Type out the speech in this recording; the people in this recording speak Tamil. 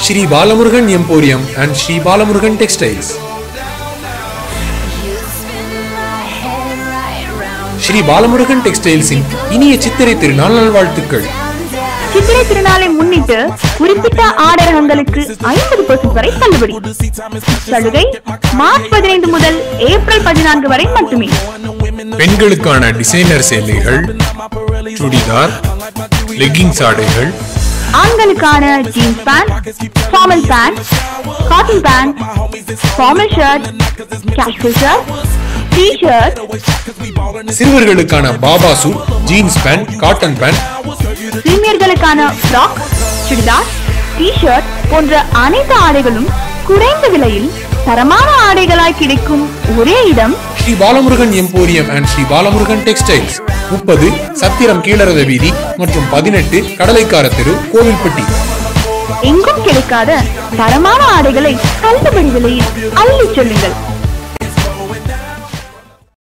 Sri Balamurugan emporium and Sri Balamurugan textiles Sri Balamurugan டெக்ஸ்டைல்ஸின் இனிய சித்திரை திருநாள் நல்வாழ்த்துக்கள் சித்திரை திருநாளை முன்னிட்டு குறிப்பிட்ட ஆடரகங்களுக்கு ஐம்பது வரை தள்ளுபடி சலுகை மார்ச் பதினைந்து முதல் ஏப்ரல் பதினான்கு வரை மட்டுமே பெண்களுக்கான டிசைனர் சேலைகள் சுடிதார் லெக்கிங்ஸ் ஆடைகள் ஆண்களுக்கான jeans pant formal pant cotton pant formal shirt casual shirt T shirt சிறுவர்களுக்கான baba suit jeans pant cotton pant சீனியர்களுக்கான ஃப்ராக் சுடிதார் டி ஷர்ட் போன்ற அனைத்து ஆடைகளும் குறைந்த விலையில் தரமான ஆடைகளாய் கிடைக்கும் ஒரே இடம் Sri Balamurugan emporium and Sri Balamurugan textiles முப்பது சத்திரம் கீழரத வீதி மற்றும் பதினெட்டு கடலைக்கார தெரு கோவில்பட்டி எங்கும் கிடைக்காத தரமான ஆடைகளை தள்ளுபடி விலையில் அள்ளிச் சொல்லுங்கள்